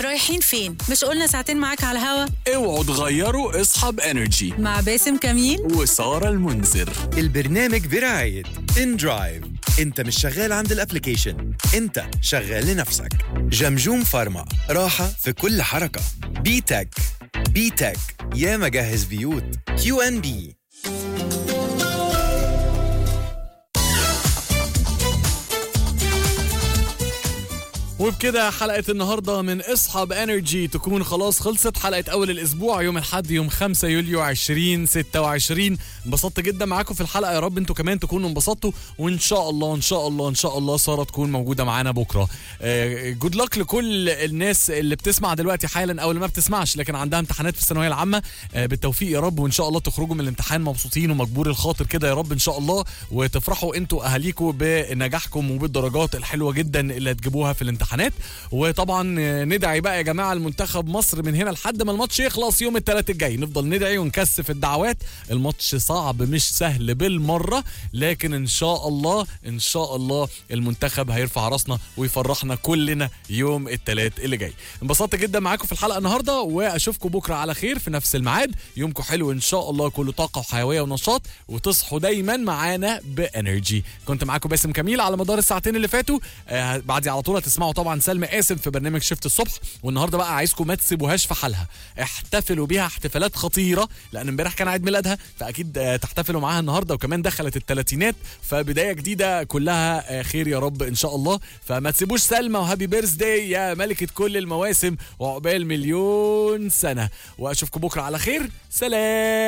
رايحين فين؟ مش قلنا ساعتين معاك على الهوا اوعوا تغيروا اصحاب انرجي مع باسم كميل وسارة المنذر البرنامج برعاية ان درايف انت مش شغال عند الابليكيشن انت شغال لنفسك جمجوم فارما راحة في كل حركة بي تك بي تك يا مجهز بيوت كيو ان بي وبكده حلقة النهاردة من اصحاب انرجي تكون خلاص خلصت حلقة اول الاسبوع يوم الاحد يوم 5 يوليو 2026 انبسطت جدا معاكم في الحلقة يا رب انتوا كمان تكونوا انبسطتوا وان شاء الله ان شاء الله ان شاء الله سارة تكون موجودة معانا بكرة جود لك لكل الناس اللي بتسمع دلوقتي حالا او اللي ما بتسمعش لكن عندها امتحانات في الثانوية العامة آه، بالتوفيق يا رب وان شاء الله تخرجوا من الامتحان مبسوطين ومجبور الخاطر كده يا رب ان شاء الله وتفرحوا انتوا اهاليكم بنجاحكم وبالدرجات الحلوة جدا اللي هتجيبوها في الامتحانات وطبعا آه، ندعي بقى يا جماعة المنتخب مصر من هنا لحد ما الماتش يخلص يوم الثلاث الجاي نفضل ندعي ونكثف الدعوات الماتش صعب مش سهل بالمرة لكن ان شاء الله ان شاء الله المنتخب هيرفع راسنا ويفرحنا كلنا يوم الثلاث اللي جاي انبسطت جدا معاكم في الحلقة النهاردة واشوفكم بكرة على خير في نفس الميعاد يومكم حلو ان شاء الله كله طاقة وحيوية ونشاط وتصحوا دايما معانا بانرجي كنت معاكم باسم كميل على مدار الساعتين اللي فاتوا آه بعدي على طول هتسمعوا طبعا سلمى قاسم في برنامج شفت الصبح والنهارده بقى عايزكم ما تسيبوهاش في حالها احتفلوا بيها احتفالات خطيره لان امبارح كان عيد ميلادها فاكيد آه، تحتفلوا معاها النهارده وكمان دخلت الثلاثينات فبدايه جديده كلها آه، خير يا رب ان شاء الله فما تسيبوش سلمى وهابي بيرث داي يا ملكه كل المواسم وعقبال مليون سنه واشوفكم بكره على خير سلام